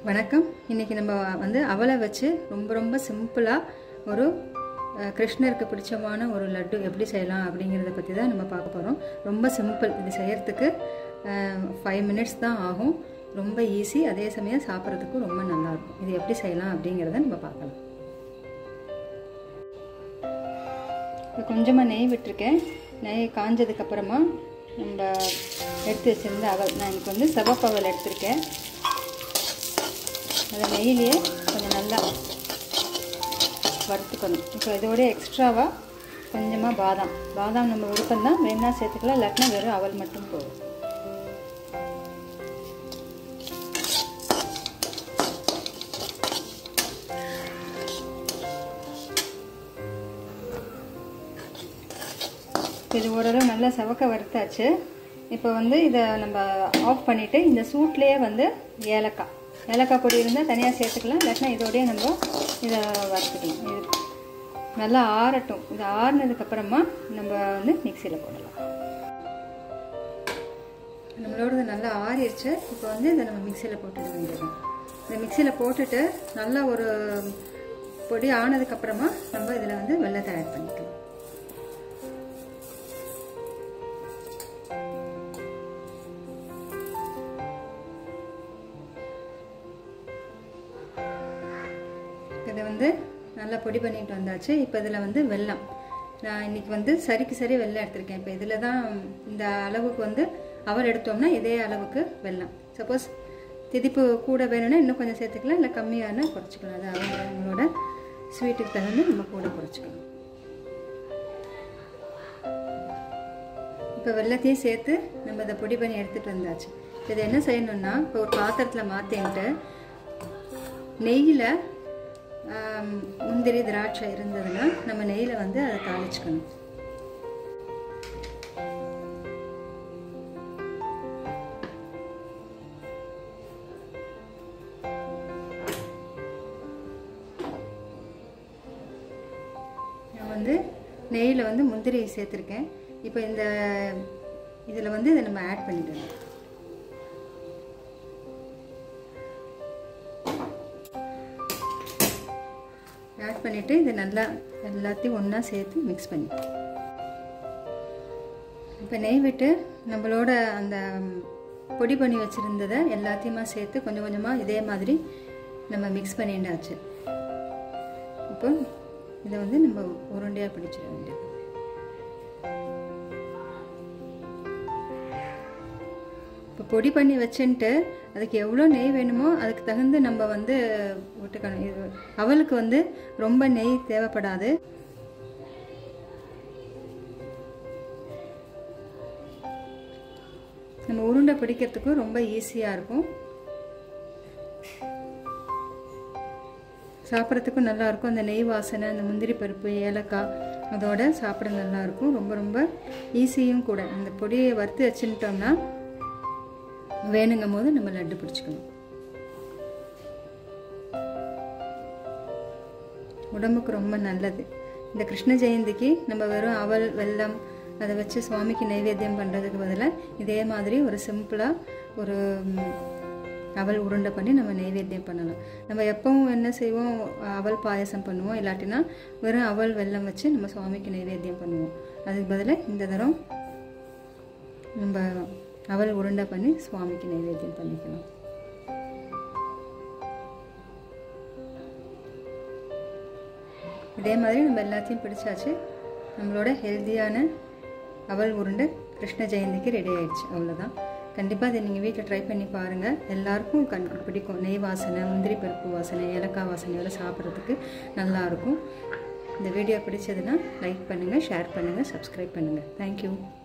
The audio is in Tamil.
வணக்கம் இன்றைக்கி நம்ம வந்து அவலை வச்சு ரொம்ப ரொம்ப சிம்பிளாக ஒரு அஹ், கிருஷ்ணருக்கு பிடிச்சமான ஒரு லட்டு எப்படி செய்யலாம் அப்படிங்கிறத பற்றி தான் நம்ம பார்க்க போகிறோம் ரொம்ப சிம்பிள் இது செய்யறதுக்கு ஃபைவ் மினிட்ஸ் தான் ஆகும் ரொம்ப ஈஸி அதே சமயம் சாப்பிட்றதுக்கும் ரொம்ப நல்லாயிருக்கும் இது எப்படி செய்யலாம் அப்படிங்கிறத நம்ம பார்க்கலாம் இப்போ கொஞ்சமாக நெய் விட்டுருக்கேன் நெய் காஞ்சதுக்கப்புறமா நம்ம எடுத்து வச்சுருந்த அவல் நான் எனக்கு வந்து சிவப்பு அவல் எடுத்திருக்கேன் அதை நெய்யிலேயே கொஞ்சம் நல்லா வறுத்துக்கணும் இப்போ இதோட எக்ஸ்ட்ராவாக கொஞ்சமாக பாதாம் பாதாம் நம்ம விருப்பம் தான் வேணா சேர்த்துக்கலாம் இல்லாட்டினா வெறும் அவல் மட்டும் போதும் இது ஓரளவு நல்லா செவக்க வறுத்தாச்சு இப்போ வந்து இதை நம்ம ஆஃப் பண்ணிவிட்டு இந்த சூட்லேயே வந்து ஏலக்காய் ஏலக்காய் பொடி இருந்தால் தனியாக சேர்த்துக்கலாம் இல்லாட்டினா இதோடய நம்ம இதை வறுத்துக்கலாம் இது நல்லா ஆறட்டும் இது ஆறுனதுக்கப்புறமா நம்ம வந்து மிக்சியில் போடலாம் நம்மளோடது நல்லா ஆறிடுச்சு இப்போ வந்து இதை நம்ம மிக்சியில் போட்டுட வேண்டியது இந்த மிக்சியில் போட்டுட்டு நல்லா ஒரு பொடி ஆனதுக்கப்புறமா நம்ம இதில் வந்து வெள்ளத்தை ஆட் பண்ணிக்கலாம் இதை வந்து நல்லா பொடி பண்ணிட்டு வந்தாச்சு இப்போ இதில் வந்து வெல்லம் நான் இன்னைக்கு வந்து சரிக்கு சரி வெல்லம் எடுத்திருக்கேன் இப்போ இதில் தான் இந்த அளவுக்கு வந்து அவல் எடுத்தோம்னா இதே அளவுக்கு வெல்லம் சப்போஸ் திதிப்பு கூட வேணும்னா இன்னும் கொஞ்சம் சேர்த்துக்கலாம் இல்லை கம்மியான குறைச்சிக்கலாம் அது அவங்க அவங்களோட ஸ்வீட்டுக்கு தகுந்து நம்ம கூட குறைச்சிக்கலாம் இப்போ வெள்ளத்தையும் சேர்த்து நம்ம இதை பொடி பண்ணி எடுத்துகிட்டு வந்தாச்சு இதை என்ன செய்யணும்னா இப்போ ஒரு பாத்திரத்தில் மாற்றின்ட்டு நெய்யில் முந்திரி திராட்சை இருந்ததுன்னா நம்ம நெய்யில் வந்து அதை தாளிச்சுக்கணும் நான் வந்து நெய்யில் வந்து முந்திரி சேர்த்துருக்கேன் இப்போ இந்த இதில் வந்து இதை நம்ம ஆட் பண்ணிடணும் ஆட் பண்ணிவிட்டு இதை நல்லா எல்லாத்தையும் ஒன்றா சேர்த்து மிக்ஸ் பண்ணி இப்போ நெய் விட்டு நம்மளோட அந்த பொடி பண்ணி வச்சுருந்ததை எல்லாத்தையுமா சேர்த்து கொஞ்சம் கொஞ்சமாக இதே மாதிரி நம்ம மிக்ஸ் பண்ணிண்டாச்சு இப்போ இதை வந்து நம்ம உருண்டையாக பிடிச்சிட வேண்டியது இப்போ பொடி பண்ணி வச்சுன்ட்டு அதுக்கு எவ்வளோ நெய் வேணுமோ அதுக்கு தகுந்து நம்ம வந்து விட்டுக்கணும் இது அவளுக்கு வந்து ரொம்ப நெய் தேவைப்படாது நம்ம உருண்டை பிடிக்கிறதுக்கும் ரொம்ப ஈஸியாக இருக்கும் சாப்பிட்றதுக்கும் நல்லா இருக்கும் அந்த நெய் வாசனை அந்த முந்திரி பருப்பு ஏலக்காய் அதோட சாப்பிட நல்லா இருக்கும் ரொம்ப ரொம்ப ஈஸியும் கூட அந்த பொடியை வறுத்து வச்சுட்டோம்னா வேணுங்கும் போது நம்ம லட்டு பிடிச்சிக்கணும் உடம்புக்கு ரொம்ப நல்லது இந்த கிருஷ்ண ஜெயந்திக்கு நம்ம வெறும் அவல் வெல்லம் அதை வச்சு சுவாமிக்கு நைவேத்தியம் பண்ணுறதுக்கு பதிலாக இதே மாதிரி ஒரு சிம்பிளாக ஒரு அவல் உருண்டை பண்ணி நம்ம நைவேத்தியம் பண்ணலாம் நம்ம எப்பவும் என்ன செய்வோம் அவல் பாயசம் பண்ணுவோம் இல்லாட்டினா வெறும் அவல் வெல்லம் வச்சு நம்ம சுவாமிக்கு நைவேத்தியம் பண்ணுவோம் அதுக்கு பதிலாக இந்த தரம் நம்ம அவல் உருண்டை பண்ணி சுவாமிக்கு நைவேத்தியம் பண்ணிக்கலாம் இதே மாதிரி நம்ம எல்லாத்தையும் பிடிச்சாச்சு நம்மளோட ஹெல்த்தியான அவல் உருண்டை கிருஷ்ண ஜெயந்திக்கு ரெடி ஆயிடுச்சு அவ்வளோதான் கண்டிப்பாக இதை நீங்கள் வீட்டில் ட்ரை பண்ணி பாருங்கள் எல்லாருக்கும் கண் பிடிக்கும் நெய் வாசனை முந்திரி பருப்பு வாசனை ஏலக்காய் வாசனையோட சாப்பிட்றதுக்கு நல்லாயிருக்கும் இந்த வீடியோ பிடிச்சதுன்னா லைக் பண்ணுங்கள் ஷேர் பண்ணுங்கள் சப்ஸ்கிரைப் பண்ணுங்கள் தேங்க்யூ